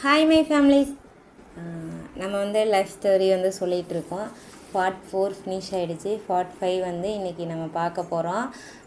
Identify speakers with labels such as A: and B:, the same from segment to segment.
A: Hi my families நம்ம வந்து life story வந்து சொல்லிகிட்டு இருக்கோம் பார்ட் ஃபோர் ஃபினிஷ் ஆகிடுச்சு பார்ட் ஃபைவ் வந்து இன்றைக்கி நம்ம பார்க்க போகிறோம்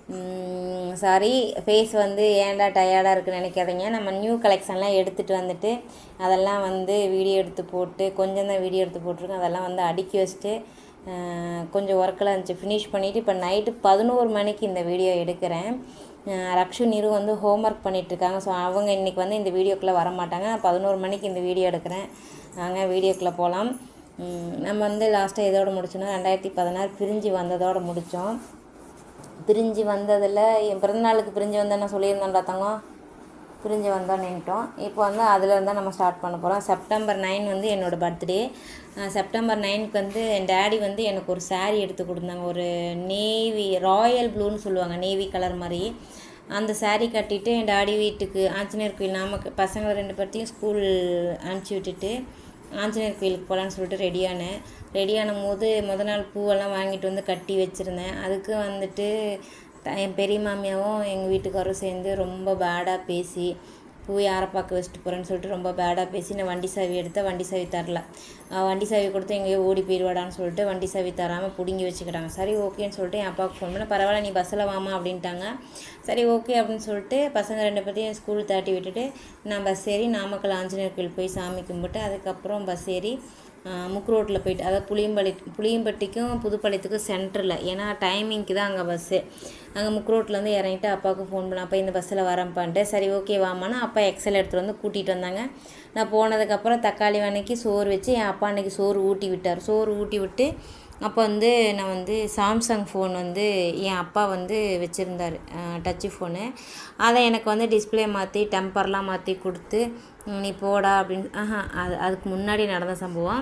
A: சாரி ஃபேஸ் வந்து ஏன்டா டயர்டாக இருக்குன்னு நினைக்காதீங்க நம்ம நியூ கலெக்ஷன்லாம் எடுத்துகிட்டு வந்துட்டு அதெல்லாம் வந்து வீடியோ எடுத்து போட்டு கொஞ்சம் தான் வீடியோ எடுத்து போட்டிருக்கோம் அதெல்லாம் வந்து அடுக்கி வச்சுட்டு அஹ், கொஞ்சம் ஒர்க்கெல்லாம் இருந்துச்சு ஃபினிஷ் பண்ணிவிட்டு இப்போ நைட்டு பதினோரு மணிக்கு இந்த வீடியோ எடுக்கிறேன் அஹ், ரக்ஷு நிரு வந்து ஹோம்ஒர்க் பண்ணிகிட்ருக்காங்க ஸோ அவங்க இன்றைக்கி வந்து இந்த வீடியோக்குள்ளே வர மாட்டாங்க நான் பதினோரு மணிக்கு இந்த வீடியோ எடுக்கிறேன் நாங்கள் வீடியோக்குள்ளே போகலாம் நம்ம வந்து லாஸ்ட்டாக இதோட முடிச்சோன்னா ரெண்டாயிரத்தி பதினாறு பிரிஞ்சு வந்ததோட முடித்தோம் பிரிஞ்சு வந்ததில் என் பிறந்தநாளுக்கு பிரிஞ்சு வந்தேன்னு சொல்லியிருந்தேன்டா தங்கம் பிரிஞ்சு வந்தோம் நின்ட்டோம் இப்போ வந்து அதில் இருந்தால் நம்ம ஸ்டார்ட் பண்ண போகிறோம் செப்டம்பர் நைன் வந்து என்னோடய பர்த்டே செப்டம்பர் நைனுக்கு வந்து என் டேடி வந்து எனக்கு ஒரு saree எடுத்து கொடுத்தாங்க ஒரு நேவி ராயல் ப்ளூன்னு சொல்லுவாங்க நேவி கலர் மாதிரி அந்த saree கட்டிட்டு என் டாடி வீட்டுக்கு ஆஞ்சநேயர் கோயில் நாமக்கு பசங்களை ரெண்டு பேர்த்தையும் ஸ்கூல் அனுப்பிச்சி விட்டுட்டு ஆஞ்சநேயர் கோயிலுக்கு போகலான்னு சொல்லிட்டு ரெடியானேன் ரெடியான போது முத நாள் பூவெல்லாம் வாங்கிட்டு வந்து கட்டி வச்சுருந்தேன் அதுக்கு வந்துட்டு த- என் பெரிய மாமியாவும் எங்கள் வீட்டுக்காரரும் சேர்ந்து ரொம்ப பேடாக பேசி பூ யாரை பார்க்க வச்சுட்டு போகிறேன்னு சொல்லிட்டு ரொம்ப பேடாக பேசி நான் வண்டி சாவி எடுத்தேன் வண்டி சாவி தரல அஹ் வண்டி சாவி கொடுத்து எங்கேயோ ஓடி போயிடுவாடான்னு சொல்லிட்டு வண்டி சாவி தராமல் பிடுங்கி வச்சுக்கிட்டாங்க சரி ஓகேன்னு சொல்லிட்டு என் அப்பாவுக்கு ஃபோன் பண்ண பரவாயில்ல நீ பஸ்ஸில் வாமா அப்படின்ட்டாங்க சரி ஓகே அப்படின்னு சொல்லிட்டு பசங்க ரெண்டு பேர்த்தையும் ஸ்கூல் தாட்டி விட்டுட்டு நான் பஸ் ஏறி நாமக்கல் ஆஞ்சநேயர் கோயில் போய் சாமி கும்பிட்டு அதுக்கப்புறம் பஸ் ஏறி ஆஹ் முக்கு ரோட்டில் போயிட்டு அதாவது புளியம்பள்ளி புளியம்பட்டிக்கும் புதுப்பாளையத்துக்கும் சென்டரில் ஏன்னா டைமிங்க்கு தான் அங்கே பஸ்ஸு அங்கே முக்கு ரோட்லேருந்து இறங்கிட்டு அப்பாவுக்கு ஃபோன் பண்ண அப்பா இந்த பஸ்ஸில் வரேன்ப்பான்ட்டு சரி ஓகே வாமான்னு அப்பா எக்ஸல் எடுத்துகிட்டு வந்து கூட்டிகிட்டு வந்தாங்க நான் போனதுக்கப்புறம் தக்காளி வணக்கி சோறு வச்சு என் அப்பா அன்னைக்கு சோறு ஊட்டி விட்டார் சோறு ஊட்டி விட்டு அப்போ வந்து நான் வந்து சாம்சங் ஃபோன் வந்து என் அப்பா வந்து வச்சுருந்தார் டச்சு ஃபோனு அதை எனக்கு வந்து டிஸ்ப்ளே மாற்றி டெம்பர்லாம் மாற்றி கொடுத்து "ம், நீ போடா அப்படின்னு ஆஹா அது அதுக்கு முன்னாடி நடந்த சம்பவம்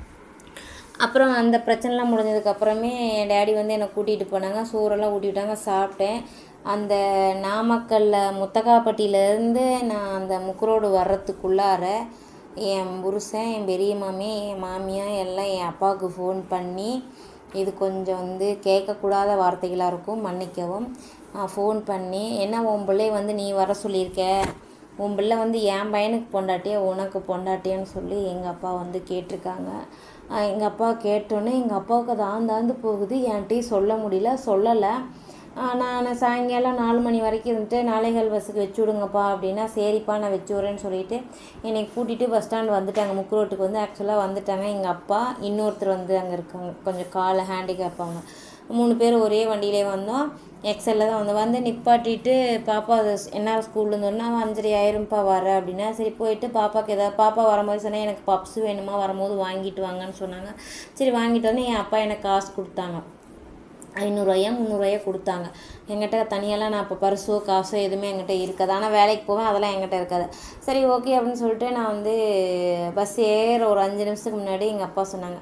A: அப்புறம் அந்த பிரச்சனைலாம் முடிஞ்சதுக்கப்புறமே என் டேடி வந்து என்னை கூட்டிகிட்டு போனாங்க சோறெல்லாம் ஊட்டி விட்டாங்க சாப்பிட்டேன் அந்த நாமக்கல்லில் முத்தகாப்பட்டியிலேருந்து நான் அந்த முக்குரோடு வர்றதுக்குள்ளார என் புருஷன் என் பெரிய மாமி என் மாமியா எல்லாம் என் அப்பாவுக்கு ஃபோன் பண்ணி இது கொஞ்சம் வந்து கேட்கக்கூடாத வார்த்தைகளாக இருக்கும் மன்னிக்கவும் ஃபோன் பண்ணி என்ன உன் பிள்ளை வந்து நீ வர சொல்லியிருக்க உன் பிள்ளை வந்து என் பையனுக்கு பொண்டாட்டியா உனக்கு பொண்டாட்டியான்னு சொல்லி எங்கள் அப்பா வந்து கேட்டிருக்காங்க எங்கள் அப்பா கேட்டோன்னே எங்கள் அப்பாவுக்கு அது ஆந்தாந்து போகுது என்கிட்டயும் சொல்ல முடியல சொல்லலை நான் சாயங்காலம் நாலு மணி வரைக்கும் இருந்துட்டு நாளைகள் பஸ்ஸுக்கு வச்சு விடுங்கப்பா அப்படின்னா சரிப்பா நான் வச்சு விட்றேன்னு சொல்லிட்டு என்னை கூட்டிகிட்டு பஸ் ஸ்டாண்ட் வந்துட்டாங்க முக்கு ரோட்டுக்கு வந்து ஆக்சுவலாக வந்துட்டாங்க எங்கள் அப்பா இன்னொருத்தர் வந்து அங்கே இருக்காங்க கொஞ்சம் காலை ஹேண்டிகேப் அவங்க மூணு பேர் ஒரே வண்டியிலே வந்தோம் எக்ஸலில் தான் வந்து வந்து நிப்பாட்டிட்டு பாப்பா அது என்ன ஸ்கூல்லேருந்து வரணும் அவன் அஞ்சரை ஆயிரும்ப்பா வர அப்படின்னா சரி போயிட்டு பாப்பாவுக்கு ஏதாவது பாப்பா வரும்போது சொன்னேன் எனக்கு பப்ஸ் வேணுமா வரும்போது வாங்கிட்டு வாங்கன்னு சொன்னாங்க சரி வாங்கிட்டு வந்து என் அப்பா எனக்கு காசு கொடுத்தாங்க ஐநூறுரூவாயா முந்நூறுரூவாயா கொடுத்தாங்க என்கிட்ட தனியெல்லாம் நான் இப்போ பர்ஸோ காசோ எதுவுமே என்கிட்ட இருக்காது ஆனால் வேலைக்கு போவேன் அதெல்லாம் என்கிட்ட இருக்காது சரி ஓகே அப்படின்னு சொல்லிட்டு நான் வந்து பஸ் ஏற ஒரு அஞ்சு நிமிஷத்துக்கு முன்னாடி எங்கள் அப்பா சொன்னாங்க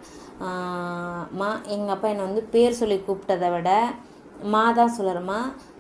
A: "ஆஹ், மா எங்கள் அப்பா என்னை வந்து பேர் சொல்லி கூப்பிட்டதை விட மா தான் சொல்லுறேம்மா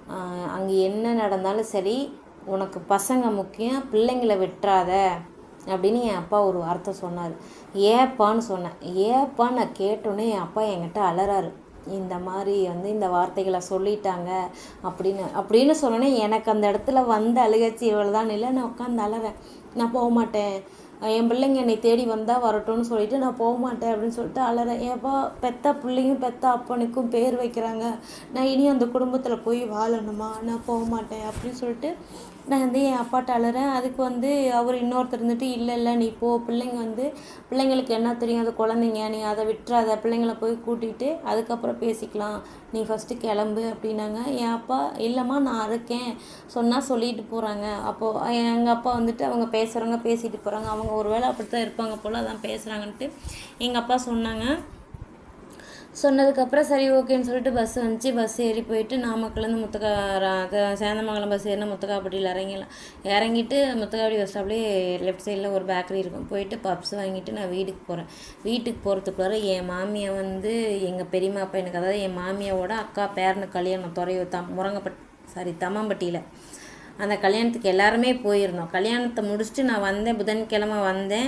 A: அங்கே என்ன நடந்தாலும் சரி உனக்கு பசங்க முக்கியம் பிள்ளைங்களை விட்டுறாத அப்படின்னு என் அப்பா ஒரு வார்த்தை சொன்னார் ஏப்பான்னு சொன்னேன் ஏப்பான்னு நான் கேட்டோன்னே என் அப்பா என்கிட்ட அலறாரு இந்த மாதிரி வந்து இந்த வார்த்தைகளை சொல்லிட்டாங்க அப்படின்னு அப்படின்னு சொன்னோன்னே எனக்கு அந்த இடத்துல வந்த அழுகச்சி இவ்வளோ தான் இல்லை நான் உட்காந்து அலறேன் நான் போக மாட்டேன் என் பிள்ளைங்க என்னை தேடி வந்தால் வரட்டும்னு சொல்லிட்டு நான் போக மாட்டேன் அப்படின்னு சொல்லிட்டு அலறேன் ஏப்பா பெத்த பிள்ளையும் பெத்த அப்பனுக்கும் பேர் வைக்கிறாங்க நான் இனி அந்த குடும்பத்தில் போய் வாழணுமா நான் போக மாட்டேன் அப்படின்னு சொல்லிட்டு நான் வந்து என் அப்பாட்ட அழுறேன் அதுக்கு வந்து அவர் இன்னொருத்தர் இருந்துட்டு இல்லை இல்லை நீ போ பிள்ளைங்க வந்து பிள்ளைங்களுக்கு என்ன தெரியும் அது குழந்தைங்க நீ அதை விட்டுறாத பிள்ளைங்கள போய் கூட்டிகிட்டு அதுக்கப்புறம் பேசிக்கலாம் நீ ஃபஸ்ட்டு கிளம்பு அப்படின்னாங்க என் அப்பா இல்லைம்மா நான் இருக்கேன் சொன்னால் சொல்லிட்டு போகிறாங்க அப்போது எங்கள் அப்பா வந்துட்டு அவங்க பேசுகிறவங்க பேசிட்டு போகிறாங்க அவங்க ஒருவேளை அப்படி தான் இருப்பாங்க போல் அதான் பேசுகிறாங்கன்ட்டு எங்கள் அப்பா சொன்னாங்க சொன்னதுக்கப்புறம் சரி ஓகேன்னு சொல்லிட்டு பஸ் வந்துச்சு பஸ் ஏறி போயிட்டு நாமக்கல்லேருந்து முத்தக்கா ரா- த- சேந்தமங்கலம் பஸ் ஏறினா முத்தக்காப்பட்டியில் இறங்கிடலாம் இறங்கிட்டு முத்தக்காப்பட்டி பஸ் ஸ்டாப்லேயே லெஃப்ட் சைடில் ஒரு பேக்கரி இருக்கும் போயிட்டு பப்ஸ் வாங்கிட்டு நான் வீட்டுக்கு போகிறேன் வீட்டுக்கு போகிறதுக்குள்ளார என் மாமியை வந்து எங்கள் பெரியம்மா பையனுக்கு அதாவது என் மாமியாவோட அக்கா பேரனுக்கு கல்யாணம் துறையூர் தம் முரங்கப்பட் சாரி தம்மம்பட்டியில் அந்த கல்யாணத்துக்கு எல்லாருமே போயிருந்தோம் கல்யாணத்தை முடிச்சுட்டு நான் வந்தேன் புதன்கிழமை வந்தேன்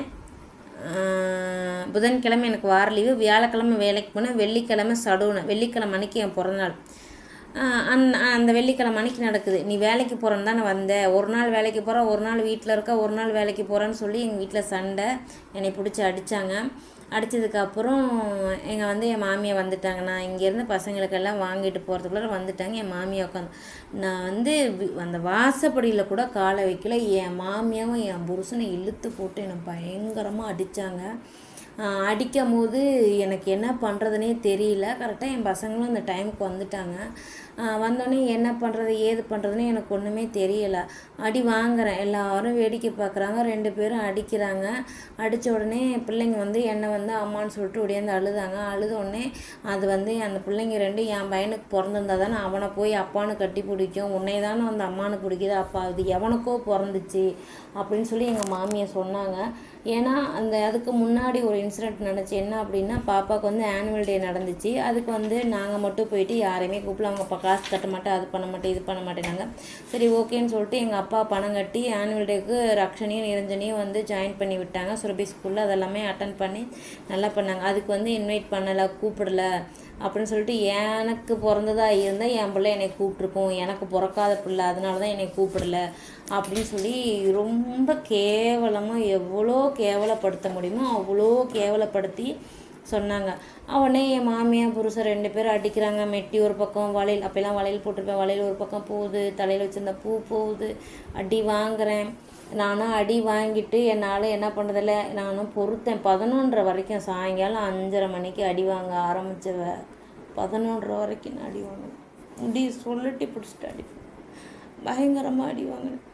A: ஆஹ் புதன்கிழமை எனக்கு வார லீவு வியாழக்கிழமை வேலைக்கு போனேன் வெள்ளிக்கிழமை சடுனேன் வெள்ளிக்கிழமை அன்னைக்கு என் பிறந்தநாள் அந் அந்த வெள்ளிக்கிழமை அன்னைக்கு நடக்குது நீ வேலைக்கு போகிறேன்னு தானே வந்த ஒரு நாள் வேலைக்கு போகிற ஒரு நாள் வீட்டில் இருக்க ஒரு நாள் வேலைக்கு போகிறேன்னு சொல்லி எங்கள் வீட்டில் சண்டை என்னை பிடிச்சி அடித்தாங்க அடித்ததுக்கப்புறம் எங்கள் வந்து என் மாமியை வந்துட்டாங்க நான் இங்கேருந்து பசங்களுக்கெல்லாம் வாங்கிட்டு போகிறதுக்குள்ளே வந்துட்டாங்க என் மாமியை உட்காந்து நான் வந்து வி- அந்த வாசப்படியில் கூட காலை வைக்கல என் மாமியாவும் என் புருஷனை இழுத்து போட்டு என்னை பயங்கரமாக அடித்தாங்க அடிக்கும் போது எனக்கு என்ன பண்ணுறதுனே தெரியல கரெக்டாக என் பசங்களும் அந்த டைமுக்கு வந்துட்டாங்க ஆஹ் வந்தோடனே என்ன பண்ணுறது ஏது பண்ணுறதுன்னு எனக்கு ஒன்றுமே தெரியல அடி வாங்குறேன் எல்லாரும் வேடிக்கை பார்க்குறாங்க ரெண்டு பேரும் அடிக்கிறாங்க அடித்த உடனே பிள்ளைங்க வந்து என்னை வந்து அம்மான்னு சொல்லிட்டு ஒடியாந்து அழுதாங்க அழுத உடனே அது வந்து அந்த பிள்ளைங்க ரெண்டு என் பையனுக்கு பிறந்திருந்தா தானே அவனை போய் அப்பான்னு கட்டி பிடிக்கும் உன்னை தானே அந்த அம்மானு பிடிக்குது அப்பா அது எவனுக்கோ பிறந்துச்சு அப்படின்னு சொல்லி எங்கள் மாமியை சொன்னாங்க ஏன்னா அந்த அதுக்கு முன்னாடி ஒரு இன்சிடெண்ட் நடந்துச்சு என்ன அப்படின்னா பாப்பாவுக்கு வந்து ஆனுவல் டே நடந்துச்சு அதுக்கு வந்து நாங்கள் மட்டும் போயிட்டு யாரையுமே கூப்பிடல அவங்க அப்பா காசு கட்ட மாட்டேன் அது பண்ண மாட்டேன் இது பண்ண மாட்டேனாங்க சரி ஓகேன்னு சொல்லிட்டு எங்கள் அப்பா பணம் கட்டி ஆனுவல் டேக்கு ரக்ஷனையும் நிரஞ்சனையும் வந்து ஜாயின் பண்ணி விட்டாங்க சுரபி ஸ்கூலில் அதெல்லாமே அட்டன் பண்ணி நல்லா பண்ணாங்க அதுக்கு வந்து இன்வைட் பண்ணலை கூப்பிடல அப்படின்னு சொல்லிட்டு எனக்கு பிறந்ததா இருந்தால் என் பிள்ளை என்னை கூப்பிட்ருக்கும் எனக்கு பிறக்காத பிள்ளை அதனால தான் என்னை கூப்பிடல அப்படின்னு சொல்லி ரொம்ப கேவலமாக எவ்வளோ கேவலப்படுத்த முடியுமோ அவ்வளோ கேவலப்படுத்தி சொன்னாங்க உடனே என் மாமியார் புருஷன் ரெண்டு பேரும் அடிக்கிறாங்க மெட்டி ஒரு பக்கம் வளையல் அப்போல்லாம் வளையல் போட்டிருப்பேன் வளையல் ஒரு பக்கம் போகுது தலையில் வச்சிருந்த பூ போகுது அடி வாங்குறேன் நானும் அடி வாங்கிட்டு என்னால் என்ன பண்ணுறதில்ல நானும் பொறுத்தேன் பதினொன்றரை வரைக்கும் சாயங்காலம் அஞ்சரை மணிக்கு அடி வாங்க ஆரம்பிச்சவ பதினொன்றரை வரைக்கும் நான் அடி வாங்கினேன் முடி சொல்லட்டி பிடிச்சிட்டு அடி பயங்கரமாக அடி வாங்கினேன்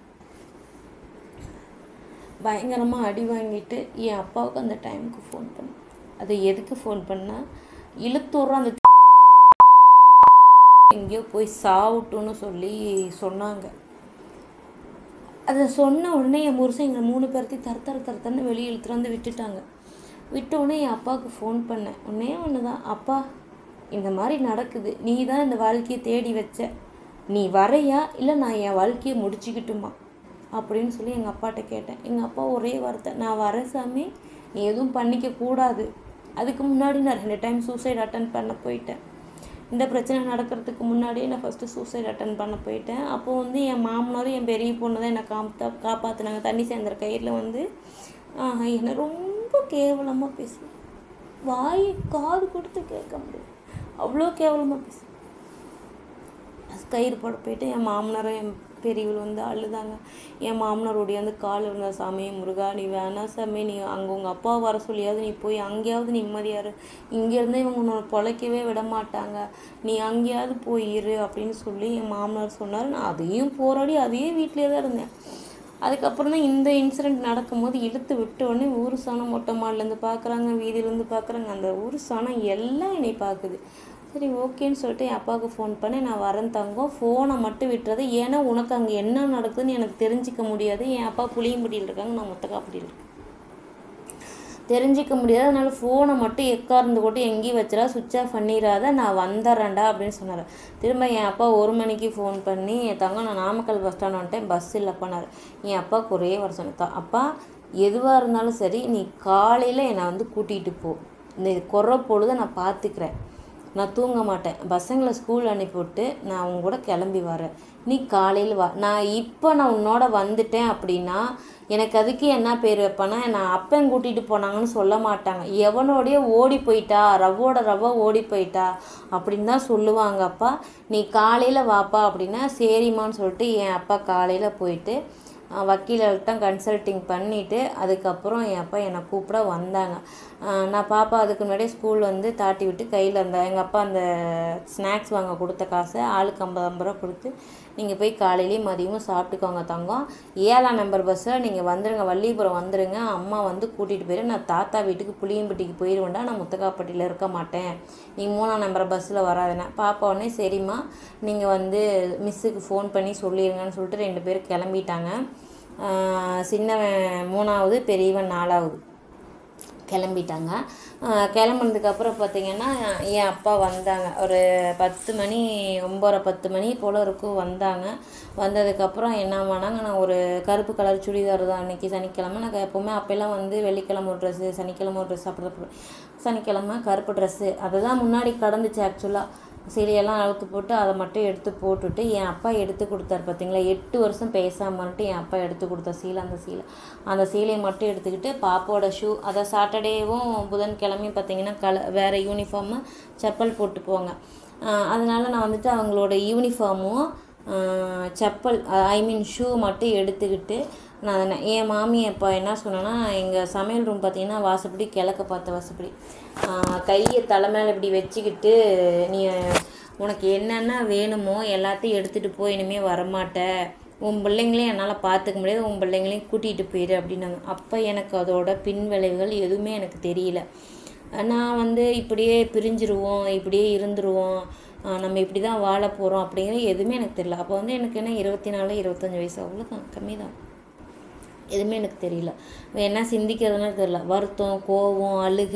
A: பயங்கரமாக அடி வாங்கிட்டு என் அப்பாவுக்கு அந்த டைமுக்கு ஃபோன் பண்ணேன் அது எதுக்கு ஃபோன் பண்ணால் இழுத்தூரம் அந்த எங்கேயோ போய் சாவட்டும்னு சொல்லி சொன்னாங்க அதை சொன்ன உடனே என் புருஷன் எங்களை மூணு பேர்த்தையும் தர தர தரத்தன்னு வெளியே இழுத்துட்டு வந்து விட்டுட்டாங்க விட்ட உடனே என் அப்பாவுக்கு ஃபோன் பண்ணேன் உடனே ஒன்று தான் அப்பா இந்த மாதிரி நடக்குது நீ தான் இந்த வாழ்க்கையை தேடி வச்ச நீ வரையா இல்லை நான் என் வாழ்க்கையை முடிச்சுக்கிட்டுமா அப்படின்னு சொல்லி எங்கள் அப்பாட்ட கேட்டேன் எங்கள் அப்பா ஒரே வார்த்தை நான் வரேன் சாமி நீ எதுவும் பண்ணிக்க கூடாது அதுக்கு முன்னாடி நான் ரெண்டு டைம் சூசைட் அட்டன் பண்ண போயிட்டேன் இந்த பிரச்சனை நடக்கிறதுக்கு முன்னாடியே நான் ஃபஸ்ட்டு சூசைட் அட்டன் பண்ண போயிட்டேன் அப்போ வந்து என் மாமனாரும் என் பெரிய பொண்ணு தான் என்னை காப்பா காப்பாற்றினாங்க தண்ணி சேர்ந்துற கயிறில் வந்து ஆஹ், என்னை ரொம்ப கேவலமாக பேசு வாய் காது கொடுத்து கேட்க முடியும் அவ்வளோ கேவலமாக பேசு கயிறு போட போயிட்டு என் மாமனாரும் என் பெரியவள் வந்து அழுதாங்க என் மாமனார் ஓடியாந்து கால் இருந்தா சாமி முருகா நீ வேணாம் சாமி நீ அங்கே உங்கள் அப்பா வர சொல்லியாவது நீ போய் அங்கேயாவது நிம்மதியா இரு இங்கேருந்து இவங்க உன்னை பொழைக்கவே விட மாட்டாங்க நீ அங்கேயாவது போய் இரு அப்படின்னு சொல்லி என் மாமனார் சொன்னார் நான் அதையும் போராடி அதையும் வீட்டிலே தான் இருந்தேன் அதுக்கப்புறம் தான் இந்த இன்சிடெண்ட் நடக்கும்போது இழுத்து விட்ட உடனே ஊர் சாணம் மொட்டை மாடிலேருந்து பார்க்குறாங்க வீதியிலேருந்து பார்க்குறாங்க அந்த ஊர் சாணம் எல்லாம் என்னை பார்க்குது சரி ஓகேன்னு சொல்லிட்டு என் அப்பாவுக்கு ஃபோன் பண்ணி நான் வரேன் தங்கம் ஃபோனை மட்டும் விட்டுறது ஏன்னா உனக்கு அங்கே என்ன நடக்குதுன்னு எனக்கு தெரிஞ்சிக்க முடியாது என் அப்பா புளியம்பட்டியில் இருக்காங்க நான் முத்தக்காப்பட்டியில் இருக்கேன் தெரிஞ்சிக்க முடியாது அதனால ஃபோனை மட்டும் எக்கார்ந்து போட்டு எங்கேயும் வச்சிடா சுவிட்ச் ஆஃப் பண்ணிடாத நான் வந்துடுறேன்டா அப்படின்னு சொன்னார் திரும்ப என் அப்பா ஒரு மணிக்கு ஃபோன் பண்ணி என் தங்கம் நான் நாமக்கல் பஸ் ஸ்டாண்ட் வந்துட்டேன் பஸ் இல்லை பண்ணார் என் அப்பாவுக்கு ஒரே வர சொன்னேன் அப்பா எதுவாக இருந்தாலும் சரி நீ காலையில் என்னை வந்து கூட்டிகிட்டு போ இந்த குறை பொழுதை நான் பார்த்துக்கிறேன் நான் தூங்க மாட்டேன் பசங்களை ஸ்கூல் அனுப்பிவிட்டு நான் அவங்க கூட கிளம்பி வரேன் நீ காலையில் வா நான் இப்போ நான் உன்னோட வந்துட்டேன் அப்படின்னா எனக்கு அதுக்கு என்ன பேர் வைப்பேன்னா நான் அப்பன் கூட்டிகிட்டு போனாங்கன்னு சொல்ல மாட்டாங்க எவனோடய ஓடி போயிட்டா ரவ்வோட ரவ்வ ஓடி போயிட்டா அப்படின்னு தான் சொல்லுவாங்க அப்பா நீ காலையில் வாப்பா அப்படின்னா சரிம்மான்னு சொல்லிட்டு என் அப்பா காலையில் போயிட்டு அஹ் வக்கீல்கிட்ட கன்சல்ட்டிங் பண்ணிவிட்டு அதுக்கப்புறம் என் அப்பா என்னை கூப்பிட வந்தாங்க அஹ் நான் பாப்பா அதுக்கு முன்னாடியே ஸ்கூல் வந்து தாட்டி விட்டு கையில் அந்த எங்கள் அப்பா அந்த ஸ்நாக்ஸ் வாங்க கொடுத்த காசை ஆளுக்கு ஐம்பது ஐம்பது ரூபா கொடுத்து நீங்கள் போய் காலையிலேயும் மதியமும் சாப்பிட்டுக்கோங்க தங்கம் ஏழாம் நம்பர் பஸ்ஸில் நீங்கள் வந்துடுங்க வள்ளிபுரம் வந்துடுங்க அம்மா வந்து கூட்டிகிட்டு போயிரு நான் தாத்தா வீட்டுக்கு புளியம்பட்டிக்கு போயிடுவேன்டா நான் முத்தக்காப்பட்டியில் இருக்க மாட்டேன் நீங்கள் மூணாம் நம்பர் பஸ்ஸில் வராதுண்ணே பாப்பா உடனே சரிம்மா நீங்கள் வந்து மிஸ்ஸுக்கு ஃபோன் பண்ணி சொல்லிடுங்கன்னு சொல்லிட்டு ரெண்டு பேரும் கிளம்பிட்டாங்க ஆஹ் சின்னவன் மூணாவது பெரியவன் நாலாவது கிளம்பிட்டாங்க ஆஹ் கிளம்புனதுக்கப்புறம் பார்த்தீங்கன்னா என் அப்பா வந்தாங்க ஒரு பத்து மணி ஒம்பரை பத்து மணி போல் இருக்கும் வந்தாங்க வந்ததுக்கப்புறம் என்ன பண்ணாங்க நான் ஒரு கருப்பு கலர் சுடிதார் தான் அன்றைக்கி சனிக்கிழமை நான் எப்போவுமே அப்போல்லாம் வந்து வெள்ளிக்கிழமை ஒரு ட்ரெஸ்ஸு சனிக்கிழமை ஒரு ட்ரெஸ் அப்படி தான் போடுவேன். சனிக்கிழமை கருப்பு ட்ரெஸ்ஸு அதுதான் முன்னாடி கடந்துச்சு ஆக்சுவலாக சீலையெல்லாம் அழுத்து போட்டு அதை மட்டும் எடுத்து போட்டுட்டு என் அப்பா எடுத்து கொடுத்தாரு பார்த்தீங்களா எட்டு வருஷம் பேசாமன்ட்டு என் அப்பா எடுத்து கொடுத்த சீலை அந்த சீலை அந்த சீலையை மட்டும் எடுத்துக்கிட்டு பாப்பாவோட ஷூ அதை சாட்டர்டேவும் புதன்கிழமையும் பார்த்தீங்கன்னா கல வேறு யூனிஃபார்மு செப்பல் போட்டு போங்க ஆஹ் அதனால நான் வந்துட்டு அவங்களோட யூனிஃபார்மும் செப்பல் ஐ மீன் ஷூ மட்டும் எடுத்துக்கிட்டு நான் அதை என் மாமி அப்பா என்ன சொன்னேன்னா எங்கள் சமையல் ரூம் பார்த்தீங்கன்னா வாசப்படி கிழக்க பார்த்த வாசப்படி ஆஹ் கையை தலை மேலே இப்படி வச்சுக்கிட்டு நீ உனக்கு என்னென்ன வேணுமோ எல்லாத்தையும் எடுத்துகிட்டு போய் இனிமேல் வரமாட்ட உன் பிள்ளைங்களையும் என்னால் பார்த்துக்க முடியாது உன் பிள்ளைங்களையும் கூட்டிகிட்டு போயிடு அப்படின்னாங்க அப்போ எனக்கு அதோட பின் விளைவுகள் எதுவுமே எனக்கு தெரியல நான் வந்து இப்படியே பிரிஞ்சிருவோம் இப்படியே இருந்துருவோம் ஆஹ் நம்ம இப்படி தான் வாழ போகிறோம் அப்படிங்கிற எதுவுமே எனக்கு தெரியல அப்போ வந்து எனக்கு என்ன இருபத்தி நாலு இருபத்தஞ்சி வயசு அவ்வளோதான் கம்மி தான் எதுவுமே எனக்கு தெரியல என்ன சிந்திக்கிறதுனா தெரியல வருத்தம் கோவம் அழுக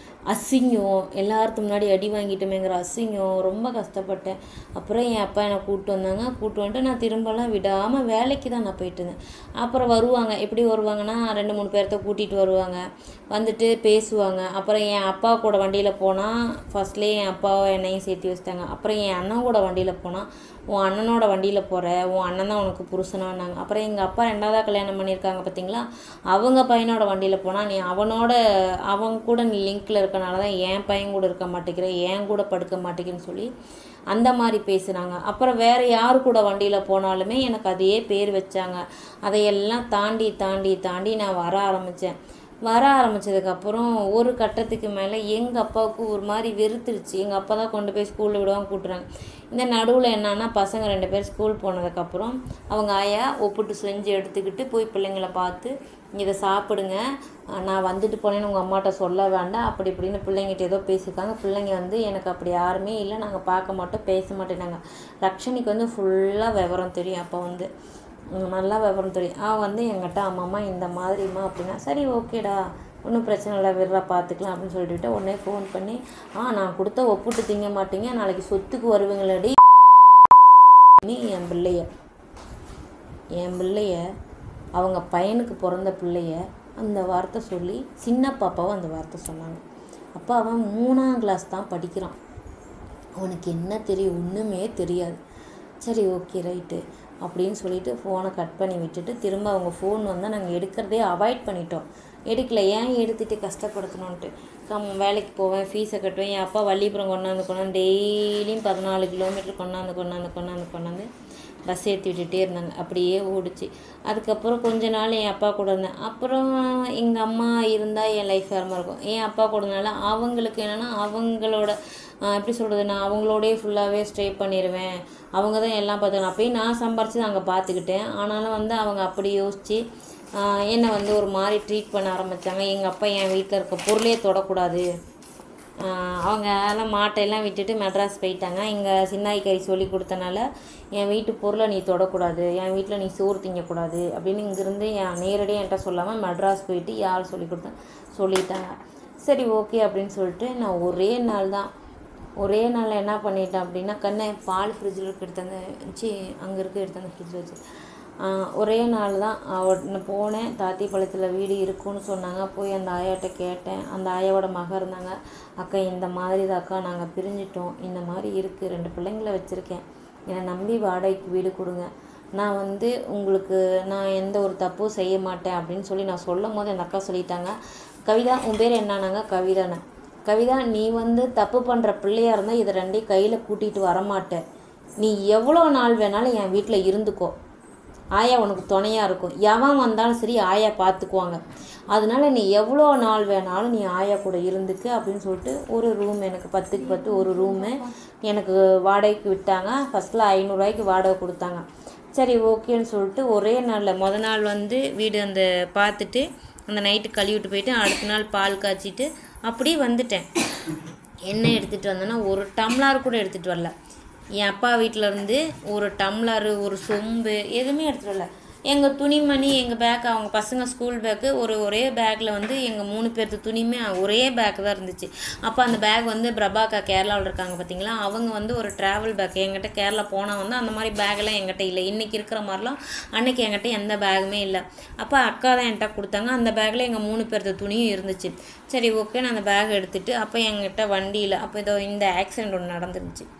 A: அசிங்கம் எல்லாத்துக்கு முன்னாடி அடி வாங்கிட்டோமேங்கிற அசிங்கம் ரொம்ப கஷ்டப்பட்டேன் அப்புறம் என் அப்பா என்னை கூப்பிட்டு வந்தாங்க கூப்பிட்டு வந்துட்டு நான் திரும்பலாம் விடாமல் வேலைக்கு தான் நான் போயிட்டு இருந்தேன் அப்புறம் வருவாங்க எப்படி வருவாங்கன்னா ரெண்டு மூணு பேர்த்த கூட்டிகிட்டு வருவாங்க வந்துட்டு பேசுவாங்க அப்புறம் என் அப்பா கூட வண்டியில் போனால் ஃபர்ஸ்ட்லேயே என் அப்பாவை என்னையும் சேர்த்து வச்சிட்டாங்க அப்புறம் என் அண்ணன் கூட வண்டியில் போனால் உன் அண்ணனோட வண்டியில் போகிற உன் அண்ணன் தான் உனக்கு புருஷனானாங்க அப்புறம் எங்கள் அப்பா ரெண்டாவதாக கல்யாணம் பண்ணியிருக்காங்க பார்த்தீங்களா அவங்க பையனோட வண்டியில் போனால் நீ அவனோட அவங்க கூட நீ லிங்க்கில் இருக்கனால தான் என் பையன் கூட இருக்க மாட்டேங்கிற என் கூட படுக்க மாட்டேங்கிறன்னு சொல்லி அந்த மாதிரி பேசுனாங்க அப்புறம் வேறு யார் கூட வண்டியில் போனாலுமே எனக்கு அதையே பேர் வச்சாங்க அதையெல்லாம் தாண்டி தாண்டி தாண்டி நான் வர ஆரம்பித்தேன் வர ஆரம்பித்ததுக்கப்புறம் ஒரு கட்டத்துக்கு மேலே எங்கள் அப்பாவுக்கு ஒரு மாதிரி வெறுத்துருச்சு எங்கள் அப்பா தான் கொண்டு போய் ஸ்கூலில் விடுவாங்க கூட்டுறாங்க இந்த நடுவில் என்னன்னா பசங்க ரெண்டு பேர் ஸ்கூல் போனதுக்கப்புறம் அவங்க ஆயா ஒப்புட்டு செஞ்சு எடுத்துக்கிட்டு போய் பிள்ளைங்கள பார்த்து இதை சாப்பிடுங்க அஹ் நான் வந்துட்டு போனேன்னு உங்கள் அம்மாட்ட சொல்ல வேண்டாம் அப்படி இப்படின்னு பிள்ளைங்கிட்ட ஏதோ பேசியிருக்காங்க பிள்ளைங்க வந்து எனக்கு அப்படி யாருமே இல்லை நாங்கள் பார்க்க மாட்டோம் பேச மாட்டேனாங்க ரக்ஷனிக்கு வந்து ஃபுல்லாக விவரம் தெரியும் அப்போ வந்து உம் நல்லா விவரம் தெரியும் அவன் வந்து என்கிட்ட அம்மாம்மா இந்த மாதிரிம்மா அப்படின்னா சரி ஓகேடா ஒன்றும் பிரச்சனை இல்லை விடுறா பார்த்துக்கலாம் அப்படின்னு சொல்லிட்டு உடனே ஃபோன் பண்ணி ஆ நான் கொடுத்த ஒப்புட்டு திங்க மாட்டீங்க நாளைக்கு சொத்துக்கு வருவீங்களடி நீ என் பிள்ளைய என் பிள்ளைய அவங்க பையனுக்கு பிறந்த பிள்ளைய அந்த வார்த்தை சொல்லி சின்ன பாப்பாவை அந்த வார்த்தை சொன்னாங்க அப்போ அவன் மூணாம் கிளாஸ் தான் படிக்கிறான் அவனுக்கு என்ன தெரியும் ஒன்றுமே தெரியாது சரி ஓகே ரைட்டு அப்படின்னு சொல்லிட்டு ஃபோனை கட் பண்ணி விட்டுட்டு திரும்ப அவங்க ஃபோன் வந்தால் நாங்கள் எடுக்கிறதே அவாய்ட் பண்ணிட்டோம் எடுக்கல ஏன் எடுத்துட்டு கஷ்டப்படுத்தணுன்ட்டு கம் வேலைக்கு போவேன் ஃபீஸை கட்டுவேன் என் அப்பா வள்ளிபுரம் கொண்டாந்து கொண்டாந்து டெய்லியும் பதினாலு கிலோமீட்டர் கொண்டாந்து கொண்டாந்து கொண்டாந்து கொண்டாந்து பஸ் ஏற்றி விட்டுட்டே இருந்தாங்க அப்படியே ஓடுச்சு அதுக்கப்புறம் கொஞ்ச நாள் என் அப்பா கூட இருந்தேன் அப்புறம் எங்கள் அம்மா இருந்தால் என் லைஃப் வேறமா இருக்கும் என் அப்பா கூடனால அவங்களுக்கு என்னென்னா அவங்களோட ஆஹ் எப்படி சொல்கிறது நான் அவங்களோடயே ஃபுல்லாகவே ஸ்டே பண்ணிடுவேன் அவங்க தான் எல்லாம் பார்த்துக்கணும் அப்பயும் நான் சம்பாரித்து அங்கே பார்த்துக்கிட்டேன் ஆனாலும் வந்து அவங்க அப்படி யோசித்து என்னை வந்து ஒரு மாதிரி ட்ரீட் பண்ண ஆரம்பித்தாங்க எங்கள் அப்பா என் வீட்டில் இருக்க பொருளே தொடக்கூடாது ஆஹ் அவங்க எல்லாம் மாட்டையெல்லாம் விட்டுட்டு மெட்ராஸ் போயிட்டாங்க இங்கே சின்னாய் கறி சொல்லி கொடுத்தனால என் வீட்டு பொருளை நீ தொடக்கூடாது என் வீட்டில் நீ சோறு திங்கக்கூடாது அப்படின்னு இங்கேருந்து என் நேரடியாக என்கிட்ட சொல்லாமல் மெட்ராஸ் போயிட்டு யார் சொல்லி கொடுத்தா சொல்லிட்டாங்க சரி ஓகே அப்படின்னு சொல்லிட்டு நான் ஒரே நாள் தான் ஒரே நாளில் என்ன பண்ணிட்டேன் அப்படின்னா கண்ணை பால் ஃப்ரிட்ஜில் இருக்க எடுத்தாந்து சி அங்கே இருக்க எடுத்தாந்து ஃப்ரிட்ஜில் வச்சு ஆஹ் ஒரே நாள் தான் அவ- போனேன் தாத்திப்பாளையத்தில் வீடு இருக்குன்னு சொன்னாங்க போய் அந்த ஆயாட்ட கேட்டேன் அந்த ஆயாவோட மக இருந்தாங்க அக்கா இந்த மாதிரி தான் அக்கா நாங்கள் பிரிஞ்சிட்டோம் இந்த மாதிரி இருக்குது ரெண்டு பிள்ளைங்கள வச்சுருக்கேன் என்னை நம்பி வாடகைக்கு வீடு கொடுங்க நான் வந்து உங்களுக்கு நான் எந்த ஒரு தப்பும் செய்ய மாட்டேன் அப்படின்னு சொல்லி நான் சொல்லும் போது அந்த அக்கா சொல்லிட்டாங்க கவிதா உன் பேர் என்னன்னாங்க கவிதானே கவிதா நீ வந்து தப்பு பண்ணுற பிள்ளையா இருந்தால் இதை ரெண்டையும் கையில் கூட்டிகிட்டு வரமாட்ட நீ எவ்வளோ நாள் வேணாலும் என் வீட்டில் இருந்துக்கோ ஆயா உனக்கு துணையாக இருக்கும் எவன் வந்தாலும் சரி ஆயா பார்த்துக்குவாங்க அதனால நீ எவ்வளோ நாள் வேணாலும் நீ ஆயா கூட இருந்துக்கு அப்படின்னு சொல்லிட்டு ஒரு ரூம் எனக்கு பத்துக்கு பத்து ஒரு ரூமு எனக்கு வாடகைக்கு விட்டாங்க ஃபஸ்ட்டில் ஐநூறுரூவாய்க்கு வாடகை கொடுத்தாங்க சரி ஓகேன்னு சொல்லிட்டு ஒரே நாளில் முத நாள் வந்து வீடு அந்த பார்த்துட்டு அந்த நைட்டு கழுவிட்டு போயிட்டு அடுத்த நாள் பால் காய்ச்சிட்டு அப்படியே வந்துட்டேன் என்ன எடுத்துகிட்டு வந்தேன்னா ஒரு டம்ளார் கூட எடுத்துகிட்டு வரல என் அப்பா வீட்டில் இருந்து ஒரு டம்ளரு ஒரு சொம்பு எதுவுமே எடுத்துகிட்டு வரல எங்கள் துணிமணி எங்கள் பேக் அவங்க பசங்க ஸ்கூல் பேக்கு ஒரு ஒரே பேக்கில் வந்து எங்கள் மூணு பேர்த்து துணியுமே ஒரே பேக் தான் இருந்துச்சு அப்போ அந்த பேக் வந்து பிரபாக்கா கேரளாவில் இருக்காங்க பார்த்தீங்களா அவங்க வந்து ஒரு ட்ராவல் பேக் என்கிட்ட கேரளா போனால் வந்து அந்த மாதிரி பேக்கெல்லாம் என்கிட்ட இல்லை இன்றைக்கி இருக்கிற மாதிரிலாம் அன்னைக்கு என்கிட்ட எந்த பேகுமே இல்லை அப்போ அக்கா தான் என்கிட்ட கொடுத்தாங்க அந்த பேக்கில் எங்கள் மூணு பேர்த்து துணியும் இருந்துச்சு சரி ஓகே நான் அந்த பேக் எடுத்துகிட்டு அப்போ என்கிட்ட வண்டியில் அப்போ இதோ இந்த ஆக்சிடெண்ட் ஒன்று நடந்துருந்துச்சு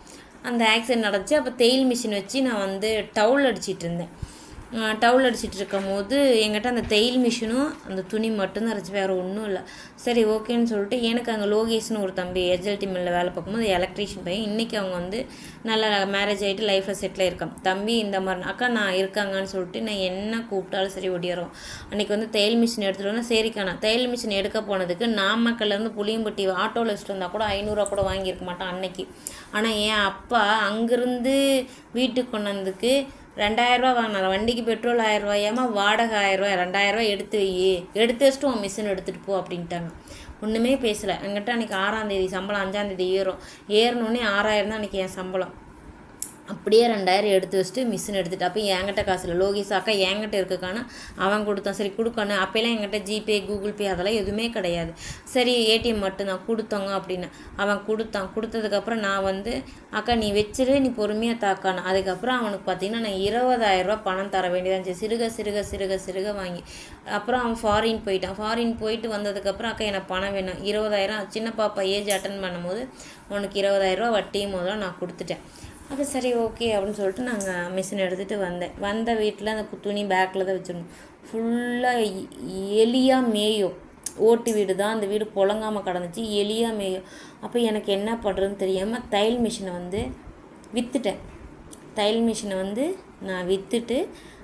A: அந்த ஆக்சிடென்ட் நடந்துச்சு அப்போ தையல் மிஷின் வச்சு நான் வந்து டவுல் அடிச்சிட்டு இருந்தேன் டவுல் அடிச்சிட்டு இருக்கும் போது என்கிட்ட அந்த தையல் மிஷினும் அந்த துணி மட்டும்தான் இருந்துச்சு வேறு ஒன்றும் இல்லை சரி ஓகேன்னு சொல்லிட்டு எனக்கு அங்கே லோகேஷ்னு ஒரு தம்பி எஜ்எல்டி மில்லில் வேலை பார்க்கும்போது எலக்ட்ரீஷியன் பையன் இன்றைக்கி அவங்க வந்து நல்லா மேரேஜ் ஆகிட்டு லைஃப்பில் செட்டில் இருக்கான் தம்பி இந்த மாதிரி அக்கா நான் இருக்காங்கன்னு சொல்லிட்டு நான் என்ன கூப்பிட்டாலும் சரி ஒடியாரோம் அன்றைக்கி வந்து தையல் மிஷின் எடுத்துகிட்டு வந்தா சரிக்கா நான் தையல் மிஷின் எடுக்க போனதுக்கு நாமக்கல்லேருந்து புளியம்பட்டி ஆட்டோவில் வச்சுட்டு வந்தால் கூட ஐநூறுரூவா கூட வாங்கியிருக்க மாட்டான் அன்னைக்கு ஆனால் என் அப்பா அங்கேருந்து வீட்டுக்கு கொண்டாந்ததுக்கு ரெண்டாயிரரூவா வாங்கினார் வண்டிக்கு பெட்ரோல் ஆயிரரூவாயாமா வாடகை ஆயிரரூவா ரெண்டாயிரரூவா எடுத்து வை எடுத்து வச்சுட்டு உன் மிஷின் எடுத்துகிட்டு போ அப்படின்ட்டாங்க ஒன்றுமே பேசலை என்கிட்ட அன்றைக்கி ஆறாந்தேதி சம்பளம் அஞ்சாந்தேதி ஏறும் ஏறினோடனே ஆறாயிரம் தான் அன்றைக்கி என் சம்பளம் அப்படியே ரெண்டாயிரம் எடுத்து வச்சுட்டு மிஷின் எடுத்துட்டு அப்போ என்கிட்ட காசு இல்லை லோகேஷ் அக்கா என்கிட்ட இருக்குக்கானா அவன் கொடுத்தான் சரி கொடுக்கணும் அப்போல்லாம் என்கிட்ட ஜிபே கூகுள் பே அதெல்லாம் எதுவுமே கிடையாது சரி ஏடிஎம் மட்டும்தான் கொடுத்தோங்க அப்படின்னு அவன் கொடுத்தான் கொடுத்ததுக்கப்புறம் நான் வந்து அக்கா நீ வச்சிரு நீ பொறுமையாக தாக்கானு அதுக்கப்புறம் அவனுக்கு பார்த்தீங்கன்னா நான் இருபதாயிரரூபா பணம் தர வேண்டியதாக இருந்துச்சு சிறுக சிறுக சிறுக சிறுக வாங்கி அப்புறம் அவன் ஃபாரின் போயிட்டான் ஃபாரின் போயிட்டு வந்ததுக்கப்புறம் அக்கா எனக்கு பணம் வேணும் இருபதாயிரம் சின்ன பாப்பா ஏஜ் அட்டன் பண்ணும்போது உனக்கு இருபதாயிரரூவா வட்டியும் முதல்ல நான் கொடுத்துட்டேன் அப்போ சரி ஓகே அப்படின்னு சொல்லிட்டு நாங்கள் மிஷின் எடுத்துகிட்டு வந்தேன் வந்த வீட்டில் அந்த துணி பேக்கில் தான் வச்சிருந்தோம் ஃபுல்லாக எலியாக மேயும் ஓட்டு வீடு தான் அந்த வீடு புழங்காமல் கிடந்துச்சு எலியாக மேயும் அப்போ எனக்கு என்ன பண்ணுறதுன்னு தெரியாமல் தையல் மிஷினை வந்து விற்றுட்டேன் தையல் மிஷினை வந்து நான் விற்றுட்டு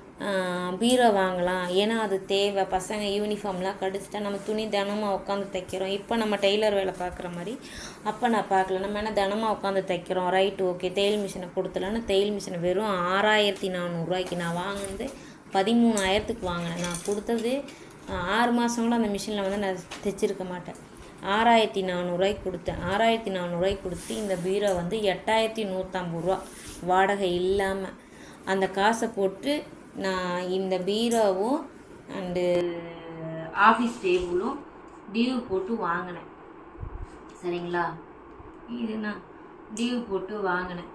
A: பீரோ வாங்கலாம் ஏன்னா அது தேவை பசங்க யூனிஃபார்ம்லாம் கடிச்சிட்டா நம்ம துணி தினமாக உட்காந்து தைக்கிறோம் இப்போ நம்ம டெய்லர் வேலை பார்க்குற மாதிரி அப்போ நான் பார்க்கல நம்ம என்ன தினமாக உட்காந்து தைக்கிறோம் ரைட் ஓகே தையல் மிஷினை கொடுத்துலான்னு தையல் மிஷினை வெறும் ஆறாயிரத்தி நானூறுரூவாய்க்கு நான் வாங்கினது பதிமூணாயிரத்துக்கு வாங்கினேன் நான் கொடுத்தது ஆறு மாதம் கூட அந்த மிஷினில் வந்து நான் தைச்சிருக்க மாட்டேன் ஆறாயிரத்தி நானூறுரூவாய்க்கு கொடுத்தேன் ஆறாயிரத்தி நானூறுரூவாய்க்கு கொடுத்து இந்த பீரோ வந்து எட்டாயிரத்தி நூற்றம்பது ரூபா வாடகை இல்லாமல் அந்த காசை போட்டு நான் இந்த பீரோவும் அண்டு ஆஃபீஸ் டேபிளும் டியூ போட்டு வாங்கினேன் சரிங்களா இது நான் டியூ போட்டு வாங்கினேன்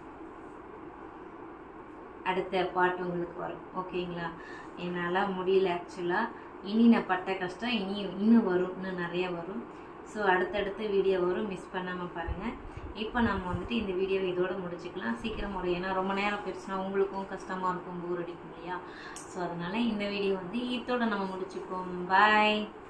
A: அடுத்த பாட்டு உங்களுக்கு வரும் ஓகேங்களா என்னால் முடியல ஆக்சுவலாக இனி நான் பட்ட கஷ்டம் இனி இன்னும் வரும் இன்னும் நிறைய வரும் ஸோ அடுத்தடுத்த வீடியோ வரும் மிஸ் பண்ணாமல் பாருங்கள் இப்போ நம்ம வந்துட்டு இந்த வீடியோவை இதோட முடிச்சுக்கலாம் சீக்கிரம் ஒரு ஏன்னா ரொம்ப நேரம் போயிடுச்சுன்னா உங்களுக்கும் கஷ்டமாக இருக்கும் போர் அடிக்கும் இல்லையா ஸோ அதனால் இந்த வீடியோ வந்து இதோட நம்ம முடிச்சுப்போம் பாய்